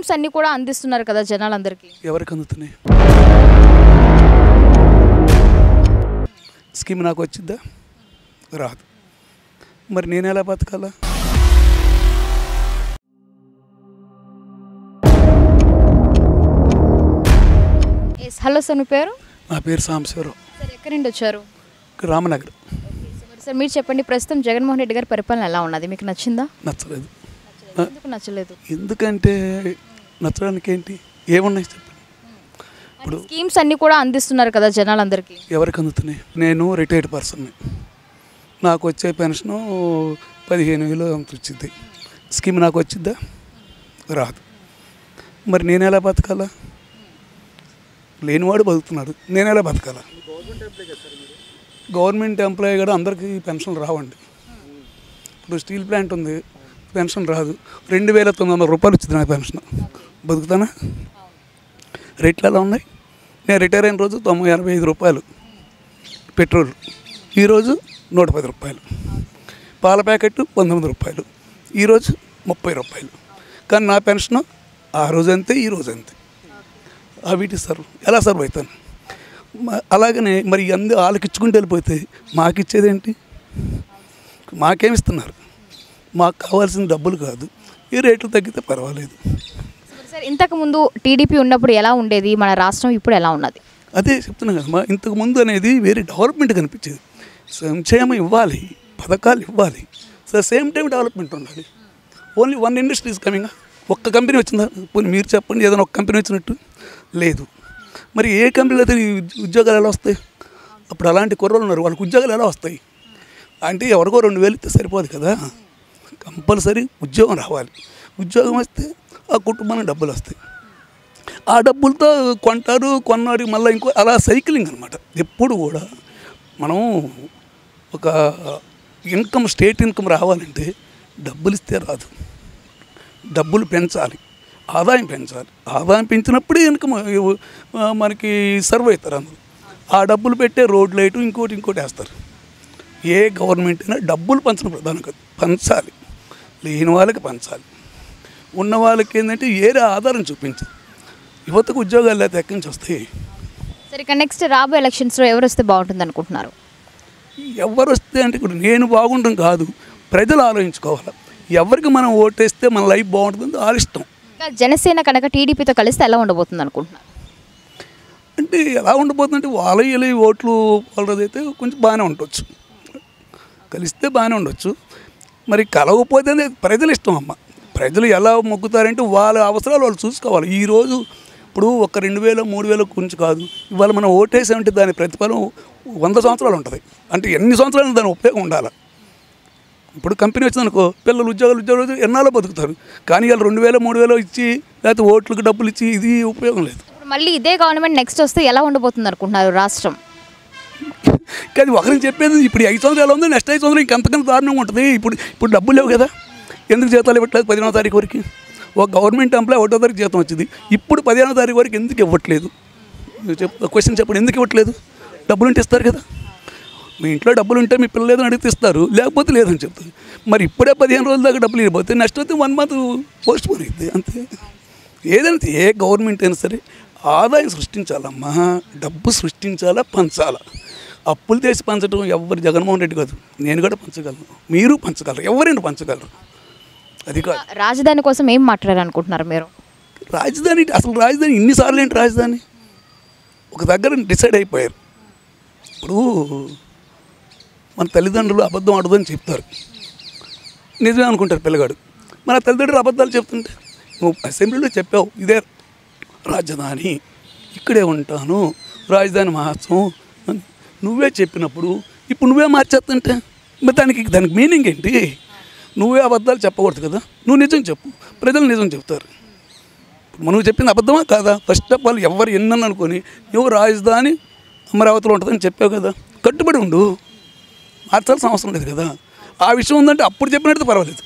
schemes అన్ని కూడా అందిస్తున్నారు కదా జనాలందరికీ ఎవరికి అందుతున్నాయి స్కీమ్ నాకు వచ్చిద్దా రాదు మరి నేను ఎలా బతకాలా ఎస్ హలో సార్ మీ పేరు నా పేరు సాంబశివరావు సార్ ఎక్కడి నుండి వచ్చారు రామనగర్ సార్ మీరు చెప్పండి ప్రస్తుతం జగన్మోహన్ రెడ్డి గారి పరిపాలన ఎలా ఉన్నది మీకు నచ్చిందా నచ్చలేదు ఎందుకు నచ్చలేదు ఎందుకంటే నచ్చడానికి ఏంటి ఏమున్నాయి చెప్పండి ఇప్పుడు స్కీమ్స్ అన్ని కూడా అందిస్తున్నారు కదా జనాలందరికీ ఎవరికి అందుతున్నాయి నేను రిటైర్డ్ పర్సన్ని నాకు వచ్చే పెన్షను పదిహేను వేలు అంత వచ్చింది స్కీమ్ నాకు వచ్చిద్దా రాదు మరి నేను ఎలా బతకాలా లేనివాడు బతుకుతున్నాడు నేను ఎలా బతకాలా గవర్నమెంట్ ఎంప్లాయీ కూడా అందరికీ పెన్షన్లు రావండి ఇప్పుడు స్టీల్ ప్లాంట్ ఉంది పెన్షన్ రాదు రెండు వేల తొమ్మిది వందల రూపాయలు వచ్చింది నా పెన్షన్ బతుకుతానా రేట్లు ఎలా ఉన్నాయి నేను రిటైర్ అయిన రోజు తొంభై ఎనభై ఐదు రూపాయలు పెట్రోల్ ఈరోజు నూట పది రూపాయలు పాల ప్యాకెట్ పంతొమ్మిది రూపాయలు ఈరోజు ముప్పై రూపాయలు కానీ నా పెన్షన్ ఆ రోజు అంతే ఈ రోజు అంతే ఆ వీటి సర్వ్ ఎలా సర్వ్ అవుతాను మ- అలాగనే మరి అందు వాళ్ళకి ఇచ్చుకుంటూ వెళ్ళిపోతే మాకు ఇచ్చేదేంటి మాకేమిస్తున్నారు మాకు కావాల్సిన డబ్బులు కాదు ఈ రేట్లు తగ్గితే పర్వాలేదు సార్ ఇంతకు ముందు టీడీపీ ఉన్నప్పుడు ఎలా ఉండేది మన రాష్ట్రం ఇప్పుడు ఎలా ఉన్నది అదే చెప్తున్నాను కదమ్మా ఇంతకు ముందు అనేది వేరే డెవలప్మెంట్ కనిపించేది సంక్షేమం ఇవ్వాలి పథకాలు ఇవ్వాలి సో సేమ్ టైం డెవలప్మెంట్ ఉండాలి ఓన్లీ వన్ ఇండస్ట్రీస్ కమింగ్ ఒక్క కంపెనీ వచ్చిందా పోనీ మీరు చెప్పండి ఏదైనా ఒక కంపెనీ వచ్చినట్టు లేదు మరి ఏ కంపెనీలో అయితే ఈ ఉద్యోగాలు ఎలా వస్తాయి అప్పుడు అలాంటి కుర్రోళ్ళు ఉన్నారు వాళ్ళకి ఉద్యోగాలు ఎలా వస్తాయి అంటే ఎవరికో రెండు వేలు ఇస్తే సరిపోదు కదా కంపల్సరీ ఉద్యోగం రావాలి ఉద్యోగం వస్తే ఆ కుటుంబానికి డబ్బులు వస్తాయి ఆ డబ్బులతో కొంటారు కొన్నారు మళ్ళీ ఇంకో అలా సైక్లింగ్ అనమాట ఎప్పుడు కూడా మనం ఒక ఇన్కమ్ స్టేట్ ఇన్కమ్ రావాలంటే డబ్బులు ఇస్తే రాదు డబ్బులు పెంచాలి ఆదాయం పెంచాలి ఆదాయం పెంచినప్పుడే ఇన్కమ్ ఆ, మనకి సర్వ్ అవుతారు అందరూ ఆ డబ్బులు పెట్టే రోడ్లు వేయటం ఇంకోటి ఇంకోటి వేస్తారు ఏ గవర్నమెంట్ అయినా డబ్బులు పంచడం ప్రధానం కాదు పంచాలి లేని వాళ్ళకి పంచాలి ఉన్న వాళ్ళకి ఏంటంటే ఏరే ఆధారం చూపించాలి యువతకు ఉద్యోగాలు లేకపోతే ఎక్కడి నుంచి వస్తాయి సరే ఇక నెక్స్ట్ రాబోయే ఎలక్షన్స్లో ఎవరు వస్తే బాగుంటుంది అనుకుంటున్నారు ఎవరు వస్తే అంటే ఇప్పుడు నేను బాగుండడం కాదు ప్రజలు ఆలోచించుకోవాలి ఎవరికి మనం ఓటేస్తే మన లైఫ్ బాగుంటుందో వాళ్ళ ఇష్టం ఇంకా జనసేన కనుక టీడీపీతో కలిస్తే ఎలా ఉండబోతుంది అనుకుంటున్నారు అంటే ఎలా ఉండిపోతుందంటే వాళ్ళ వీళ్ళ ఓట్లు వాళ్ళదైతే కొంచెం బాగానే ఉండొచ్చు కలిస్తే బాగానే ఉండొచ్చు మరి కలవకపోతే అది ప్రజల ఇష్టం అమ్మ ప్రజలు ఎలా మొక్కుతారంటే వాళ్ళ అవసరాలు వాళ్ళు చూసుకోవాలి ఈరోజు ఇప్పుడు ఒక రెండు వేలు మూడు వేల గురించి కాదు ఇవాళ మనం ఓటేసామంటే దాని ప్రతిఫలం వంద సంవత్సరాలు ఉంటుంది అంటే ఎన్ని సంవత్సరాలు దాని ఉపయోగం ఉండాలి ఇప్పుడు కంపెనీ వచ్చిందనుకో పిల్లలు ఉద్యోగాలు ఉద్యోగాలు ఎన్నాళ్ళు బతుకుతారు కానీ వాళ్ళు రెండు వేలు మూడు వేలు ఇచ్చి లేకపోతే ఓట్లకు డబ్బులు ఇచ్చి ఇది ఉపయోగం లేదు ఇప్పుడు మళ్ళీ ఇదే గవర్నమెంట్ నెక్స్ట్ వస్తే ఎలా ఉండబోతుంది అనుకుంటున్నారు రాష్ట్రం కానీ ఒకరిని చెప్పేది ఇప్పుడు ఈ ఐదు సంవత్సరాలు ఉంది నెక్స్ట్ ఐదు సంవత్సరాలు ఇంకంతకన్నా దారుణంగా ఉంటుంది ఇప్పుడు ఇప్పుడు డబ్బులు లేవు కదా ఎందుకు జీతాలు ఇవ్వట్లేదు పదిహేనో తారీఖు వరకు ఒక గవర్నమెంట్ ఎంప్లాయ్ ఒకటో తారీఖు జీతం వచ్చింది ఇప్పుడు పదిహేనో తారీఖు వరకు ఎందుకు ఇవ్వట్లేదు చెప్పు క్వశ్చన్ చెప్పండి ఎందుకు ఇవ్వట్లేదు డబ్బులు ఉంటే ఇస్తారు కదా మీ ఇంట్లో డబ్బులు ఉంటే మీ పిల్లలు లేదని అడిగితే ఇస్తారు లేకపోతే లేదని చెప్తారు మరి ఇప్పుడే పదిహేను రోజుల దాకా డబ్బులు ఇవ్వకపోతే నెక్స్ట్ అయితే వన్ మంత్ పోస్ట్ పోన్ అవుతుంది అంతే ఏదైనా ఏ గవర్నమెంట్ అయినా సరే ఆదాయం సృష్టించాలమ్మా డబ్బు సృష్టించాలా పంచాలా అప్పులు తెచ్చి పంచడం ఎవరు జగన్మోహన్ రెడ్డి కాదు నేను కూడా పంచగలను మీరు పంచగలరు ఎవరైనా పంచగలరు అది కాదు రాజధాని కోసం ఏం మాట్లాడాలనుకుంటున్నారు మీరు రాజధాని అసలు రాజధాని ఇన్నిసార్లు ఏంటి రాజధాని ఒక దగ్గర డిసైడ్ అయిపోయారు ఇప్పుడు మన తల్లిదండ్రులు అబద్ధం ఆడదని చెప్తారు నిజమే అనుకుంటారు పిల్లగాడు మన తల్లిదండ్రులు అబద్ధాలు చెప్తుంటే నువ్వు అసెంబ్లీలో చెప్పావు ఇదే రాజధాని ఇక్కడే ఉంటాను రాజధాని మార్చం అని నువ్వే చెప్పినప్పుడు ఇప్పుడు నువ్వే మార్చేస్తుంటే మరి దానికి దానికి మీనింగ్ ఏంటి నువ్వే అబద్ధాలు చెప్పకూడదు కదా నువ్వు నిజం చెప్పు ప్రజలు నిజం చెప్తారు మనం చెప్పింది అబద్ధమా కాదా ఫస్ట్ ఆఫ్ ఆల్ ఎవరు ఎన్నని అనుకొని నువ్వు రాజధాని అమరావతిలో ఉంటుందని చెప్పావు కదా కట్టుబడి ఉండు మార్చాల్సిన అవసరం లేదు కదా ఆ విషయం ఉందంటే అప్పుడు చెప్పినట్టు పర్వాలేదు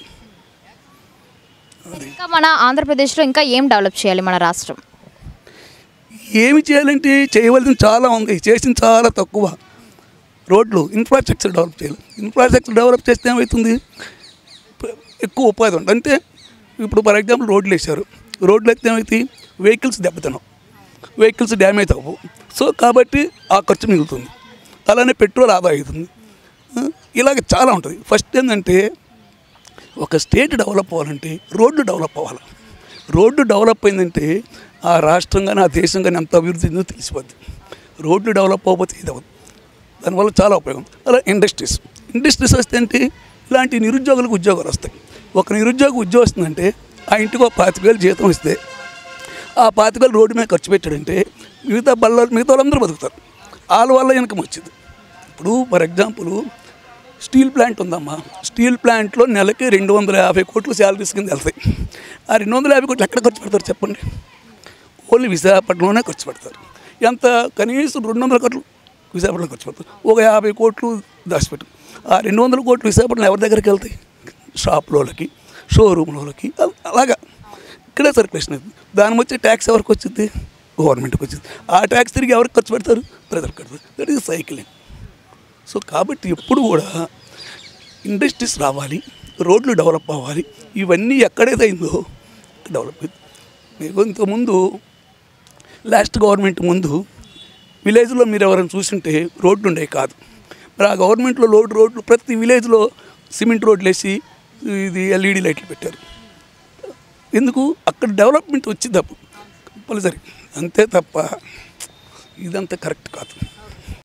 ఇంకా మన ఆంధ్రప్రదేశ్లో ఇంకా ఏం డెవలప్ చేయాలి మన రాష్ట్రం ఏమి చేయాలంటే చేయవలసింది చాలా ఉంది చేసింది చాలా తక్కువ రోడ్లు ఇన్ఫ్రాస్ట్రక్చర్ డెవలప్ చేయాలి ఇన్ఫ్రాస్ట్రక్చర్ డెవలప్ చేస్తే ఏమవుతుంది ప- ఎక్కువ ఉపాధి ఉంటుంది అంటే ఇప్పుడు ఫర్ ఎగ్జాంపుల్ రోడ్లు వేశారు రోడ్లు అయితే ఏమవుతాయి వెహికల్స్ దెబ్బతినవు వెహికల్స్ డ్యామేజ్ అవ్వవు సో కాబట్టి ఆ ఖర్చు మిగులుతుంది అలానే పెట్రోల్ ఆదా అవుతుంది ఆ, ఇలాగ చాలా ఉంటుంది ఫస్ట్ ఏంటంటే ఒక స్టేట్ డెవలప్ అవ్వాలంటే రోడ్డు డెవలప్ అవ్వాలి రోడ్డు డెవలప్ అయిందంటే ఆ రాష్ట్రం కానీ ఆ దేశం కానీ ఎంత అభివృద్ధి చెందో తెలిసిపోద్ది రోడ్డు డెవలప్ అవ్వకపోతే ఇది అవ్వదు దానివల్ల చాలా ఉపయోగం అలా ఇండస్ట్రీస్ ఇండస్ట్రీస్ వస్తే అంటే ఇలాంటి నిరుద్యోగులకు ఉద్యోగాలు వస్తాయి ఒక నిరుద్యోగి ఉద్యోగం వస్తుందంటే ఆ ఇంటికి ఒక పాతిక వేలు జీతం ఇస్తే ఆ పాతికలు రోడ్డు మీద ఖర్చు పెట్టాడంటే మిగతా బల్ల మిగతా వాళ్ళందరూ బతుకుతారు వాళ్ళ వల్ల ఇన్కమ్ వచ్చింది ఇప్పుడు ఫర్ ఎగ్జాంపుల్ స్టీల్ ప్లాంట్ ఉందమ్మా స్టీల్ ప్లాంట్లో నెలకి రెండు వందల యాభై కోట్లు శాలరీస్ కింద వెళ్తాయి ఆ రెండు వందల యాభై కోట్లు ఎక్కడ ఖర్చు పెడతారు చెప్పండి ఓన్లీ విశాఖపట్నంలోనే ఖర్చు పెడతారు ఎంత కనీసం రెండు వందల కోట్లు విశాఖపట్నం ఖర్చు పెడతారు ఒక యాభై కోట్లు దాచిపెట్టు ఆ రెండు వందల కోట్లు విశాఖపట్నం ఎవరి దగ్గరికి వెళ్తాయి షాప్లోకి షోరూమ్లోకి అలాగా ఇక్కడే సర్క్యులేషన్ అవుతుంది దాని వచ్చే ట్యాక్స్ ఎవరికి వచ్చింది గవర్నమెంట్కి వచ్చింది ఆ ట్యాక్స్ తిరిగి ఎవరికి ఖర్చు పెడతారు ప్రజలకు కడతారు దట్ ఈస్ సైక్లింగ్ సో కాబట్టి ఎప్పుడు కూడా ఇండస్ట్రీస్ రావాలి రోడ్లు డెవలప్ అవ్వాలి ఇవన్నీ ఎక్కడైతే అయిందో డెవలప్ అయింది మీకు ఇంతకుముందు లాస్ట్ గవర్నమెంట్ ముందు విలేజ్లో మీరు ఎవరైనా చూసుంటే రోడ్లు ఉండేవి కాదు మరి ఆ గవర్నమెంట్లో రోడ్ రోడ్లు ప్రతి విలేజ్లో సిమెంట్ రోడ్లు వేసి ఇది ఎల్ఈడి లైట్లు పెట్టారు ఎందుకు అక్కడ డెవలప్మెంట్ వచ్చింది అప్పుడు కంపల్సరీ అంతే తప్ప ఇదంతా కరెక్ట్ కాదు